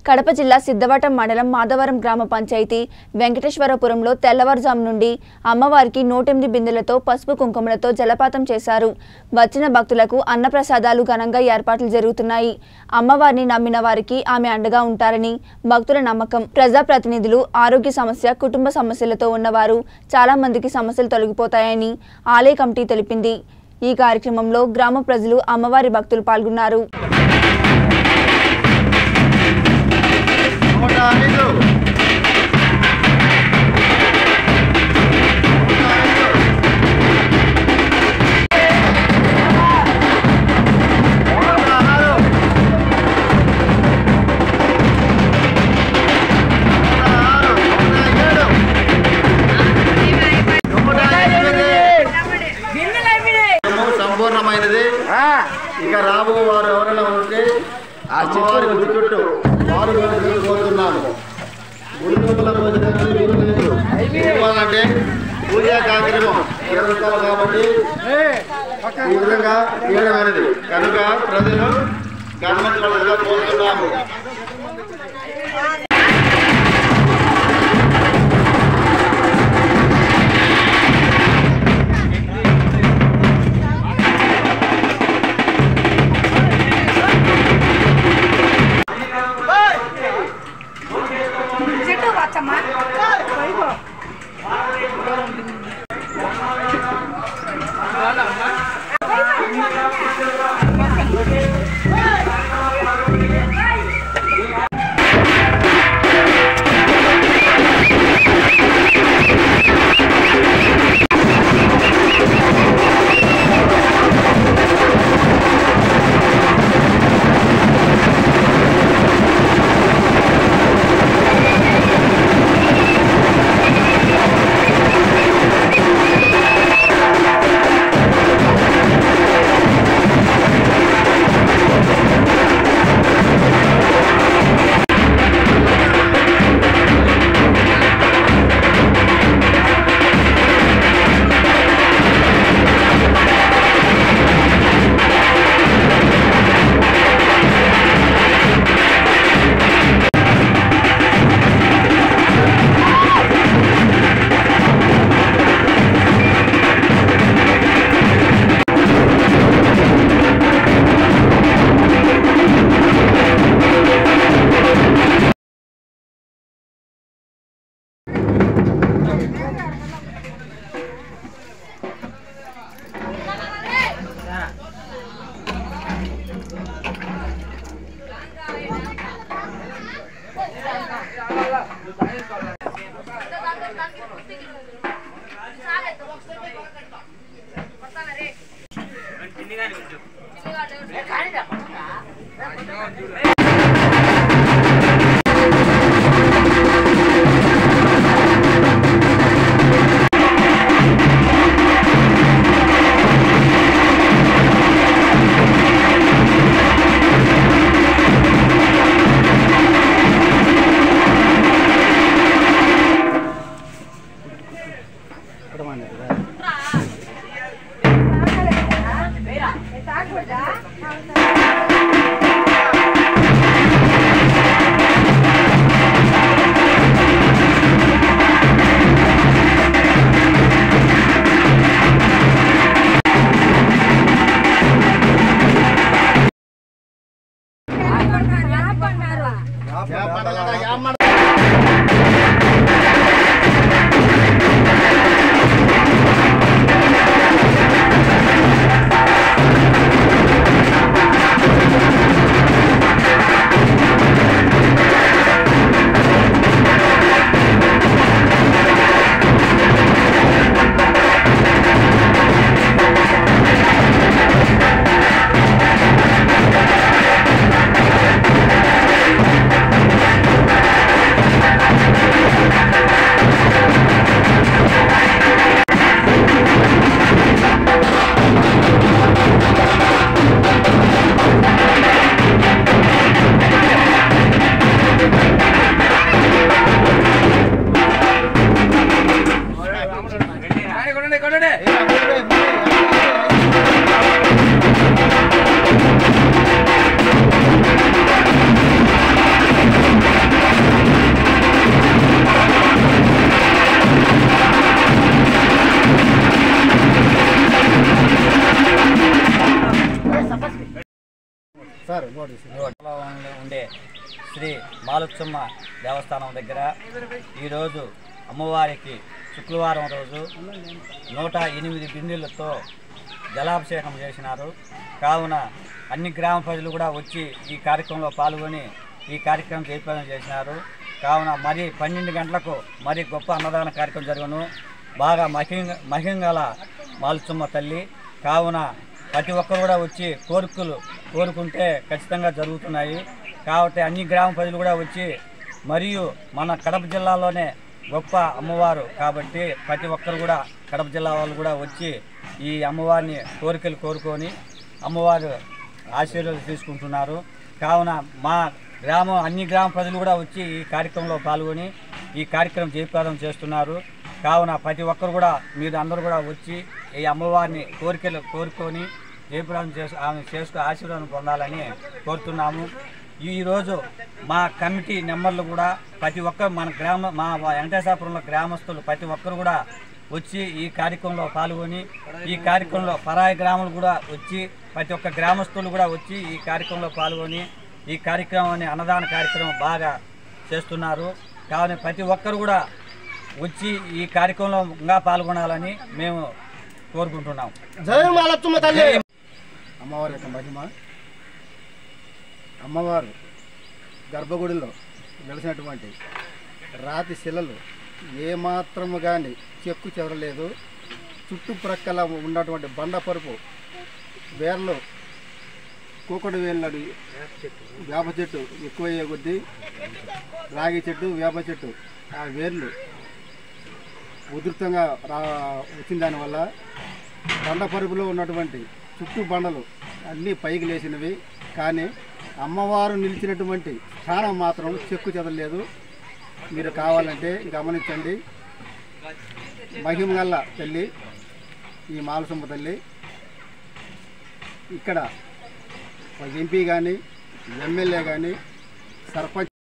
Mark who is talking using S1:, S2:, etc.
S1: కడప జిల్లా సిద్ధవటం మండలం మాధవరం గ్రామ పంచాయతీ వెంకటేశ్వరపురంలో తెల్లవారుజాము నుండి అమ్మవారికి నూటెనిమిది బిందెలతో పసుపు కుంకుమలతో జలపాతం చేశారు వచ్చిన భక్తులకు అన్నప్రసాదాలు ఘనంగా ఏర్పాట్లు జరుగుతున్నాయి అమ్మవారిని నమ్మిన వారికి ఆమె అండగా ఉంటారని భక్తుల నమ్మకం ప్రజాప్రతినిధులు ఆరోగ్య సమస్య కుటుంబ సమస్యలతో ఉన్నవారు చాలా మందికి సమస్యలు తొలగిపోతాయని ఆలయ కమిటీ తెలిపింది ఈ కార్యక్రమంలో గ్రామ ప్రజలు అమ్మవారి భక్తులు పాల్గొన్నారు
S2: నూట ఐదు నూట ఆరు నూట ఆరు నూట ఏడు నూట ఎనిమిది సంపూర్ణమైనది ఇక రాబో వారు ఎవరైనా ఉంటే అమ్మవారి గుడి చుట్టూ వారు మేము తిరిగిపోతున్నాము గుడి లోపల భోజనాలు వీలు లేదు ఎందువల్లంటే పూజా కార్యక్రమం జరుగుతారు కాబట్టి ఈ విధంగా చేయడమైనది కనుక ప్రజలు గమనించవలసిగా కోరుతున్నాము
S3: చెట్టు వచ్చమ్మా
S2: నూట
S3: రోడ్లో ఉండే శ్రీ మాలుచ్చమ్మ దేవస్థానం దగ్గర ఈరోజు అమ్మవారికి శుక్రవారం రోజు నూట ఎనిమిది బిందెలతో జలాభిషేకం చేసినారు కావున అన్ని గ్రామ ప్రజలు కూడా వచ్చి ఈ కార్యక్రమంలో పాల్గొని ఈ కార్యక్రమం జయప్రదం చేసినారు కావున మరి పన్నెండు గంటలకు మరి గొప్ప అన్నదాన కార్యక్రమం జరుగును బాగా మహింగ మహింగల మాలుచమ్మ తల్లి కావున ప్రతి ఒక్కరు కూడా వచ్చి కోరికలు కోరుకుంటే ఖచ్చితంగా జరుగుతున్నాయి కాబట్టి అన్ని గ్రామ ప్రజలు కూడా వచ్చి మరియు మన కడప జిల్లాలోనే గొప్ప అమ్మవారు కాబట్టి ప్రతి ఒక్కరు కూడా కడప జిల్లా వాళ్ళు కూడా వచ్చి ఈ అమ్మవారిని కోరికలు కోరుకొని అమ్మవారు ఆశీర్వాదం తీసుకుంటున్నారు కావున మా గ్రామం అన్ని గ్రామ ప్రజలు కూడా వచ్చి ఈ కార్యక్రమంలో పాల్గొని ఈ కార్యక్రమం జయప్రదం చేస్తున్నారు కావున ప్రతి ఒక్కరు కూడా మీరు అందరూ కూడా వచ్చి ఈ అమ్మవారిని కోరికలు కోరుకొని జయప్రదం చేసు ఆమె చేసుకు ఆశీర్వాదం పొందాలని కోరుతున్నాము ఈరోజు మా కమిటీ నెంబర్లు కూడా ప్రతి ఒక్కరు మన గ్రామ మా వెంకటేశ్వరపురంలో గ్రామస్తులు ప్రతి ఒక్కరు కూడా వచ్చి ఈ కార్యక్రమంలో పాల్గొని ఈ కార్యక్రమంలో పరాయి గ్రామాలు కూడా వచ్చి ప్రతి ఒక్క గ్రామస్తులు కూడా వచ్చి ఈ కార్యక్రమంలో పాల్గొని ఈ కార్యక్రమాన్ని అన్నదాన కార్యక్రమం బాగా చేస్తున్నారు కావున ప్రతి ఒక్కరు కూడా వచ్చి ఈ కార్యక్రమంలో ఇంకా పాల్గొనాలని మేము కోరుకుంటున్నాం
S2: జై మాలచ్చమ్మ తల్లి
S4: అమ్మవారి యొక్క మహిమ అమ్మవారు గర్భగుడిలో వెలిసినటువంటి రాతి శిలలు ఏమాత్రము కానీ చెక్కు చెదరలేదు చుట్టుప్రక్కల ఉన్నటువంటి బండపరుపు వేర్లు కూకడు వేళ్ళడు వేప చెట్టు ఎక్కువయ్యే కొద్దీ రాగి చెట్టు వేప చెట్టు ఆ వేర్లు ఉధృతంగా రా వచ్చిన దానివల్ల బండ పరుపులో ఉన్నటువంటి చుట్టూ బండలు అన్నీ పైకి లేచినవి కానీ అమ్మవారు నిలిచినటువంటి స్థానం మాత్రం చెక్కు చెదలేదు మీరు కావాలంటే గమనించండి మహిమగల్ల తల్లి ఈ మాలసమ్మ తల్లి ఇక్కడ ఒక ఎంపీ కానీ ఎమ్మెల్యే కానీ సర్పంచ్